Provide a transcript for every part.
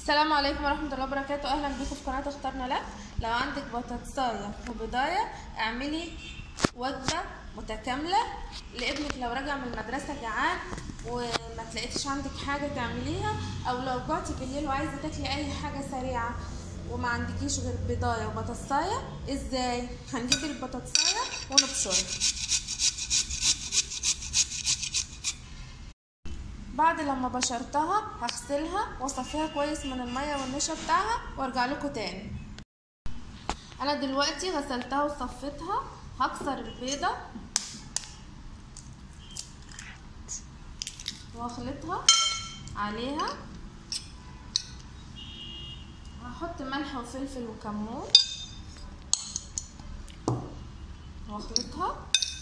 السلام عليكم ورحمة الله وبركاته أهلا بكم في قناة اخترنا لك لو عندك بطاطساية وبضاية اعملي وجبة متكاملة لابنك لو راجع من المدرسة جعان وما تلاقيتش عندك حاجة تعمليها أو لو جعتي بالليل وعايزة تاكلي أي حاجة سريعة وما عندكيش غير بضاية وبطاطساية ازاي هنجيب البطاطساية ونبشرها بعد لما بشرتها هغسلها واصفيها كويس من الميه والنشا بتاعها وارجع لكم تاني انا دلوقتي غسلتها وصفيتها هكسر البيضه واخلطها عليها هحط ملح وفلفل وكمون واخلطها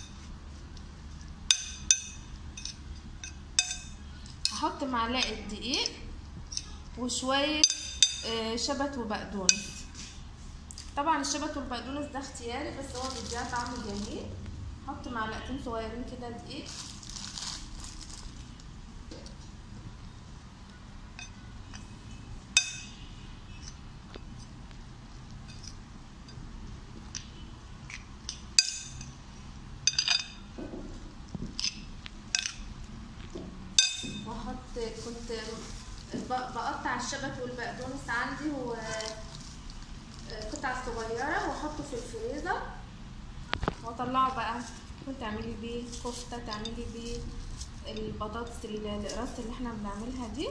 هحط معلقه دقيق وشويه شبت وبقدونس طبعا الشبت والبقدونس ده اختياري بس هو بيديها طعم جميل هحط معلقتين صغيرين كده دقيق واحط كنت بقطع الشبت والبقدونس عندي و قطع صغيره واحطه في الفريزر واطلعه بقى ممكن تعملي بيه كفته تعملي بيه البطاطس القراص اللي احنا بنعملها دي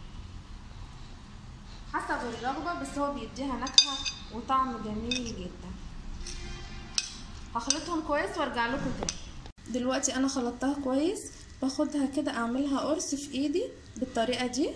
حسب الرغبه بس هو بيديها نكهه وطعم جميل جدا هخلطهم كويس وارجع لكم تاني دلوقتي انا خلطتها كويس باخدها كده اعملها قرص في ايدي بالطريقه دي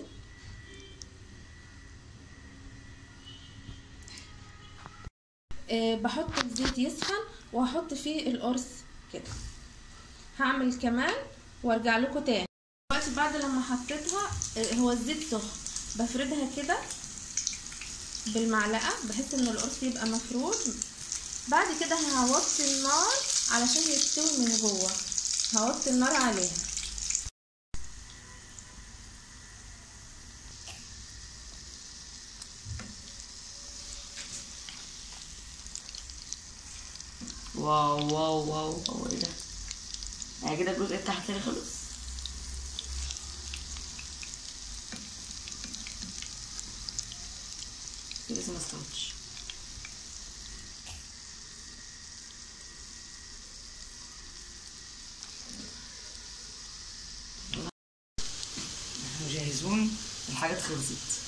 أه بحط الزيت يسخن وهحط فيه القرص كده هعمل كمان وارجع لكم تاني دلوقتي بعد لما حطيتها هو الزيت سخن بفردها كده بالمعلقه بحيث ان القرص يبقى مفرود بعد كده هوطي النار علشان يستوي من جوه هوطي النار عليها واو واو واو واو ايه ده يعني كده الجزء التحتاني خلص لسه ما استوتش احنا مجهزون الحاجات خلصت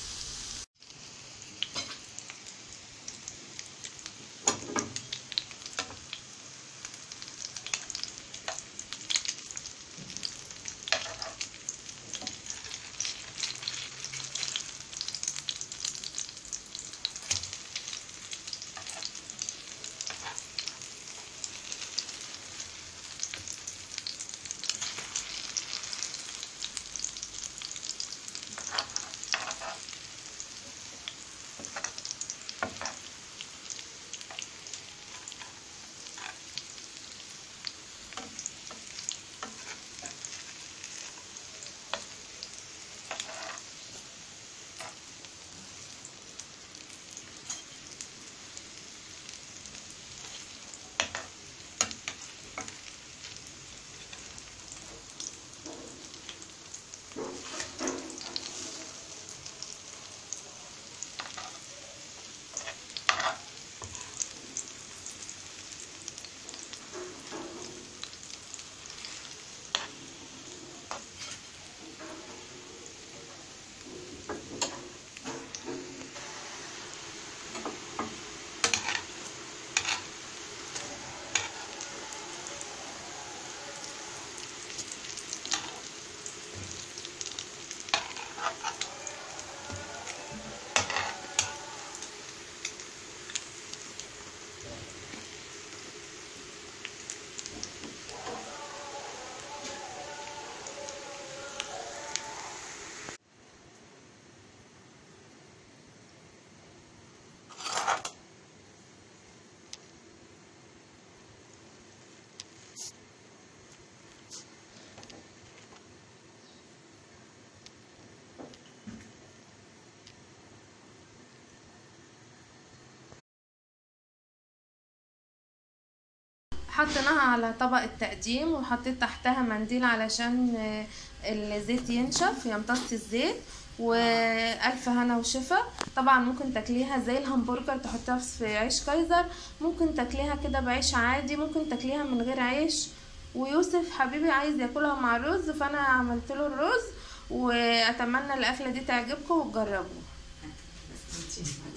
حطيناها على طبق التقديم وحطيت تحتها منديل علشان آه، الزيت ينشف يمتص الزيت والف هنا وشفا طبعا ممكن تاكليها زي الهمبرجر تحطيها في عيش كايزر ممكن تاكليها كده بعيش عادي ممكن تاكليها من غير عيش ويوسف حبيبي عايز ياكلها مع رز فانا عملت له الرز واتمنى الاكله دي تعجبكم وتجربوها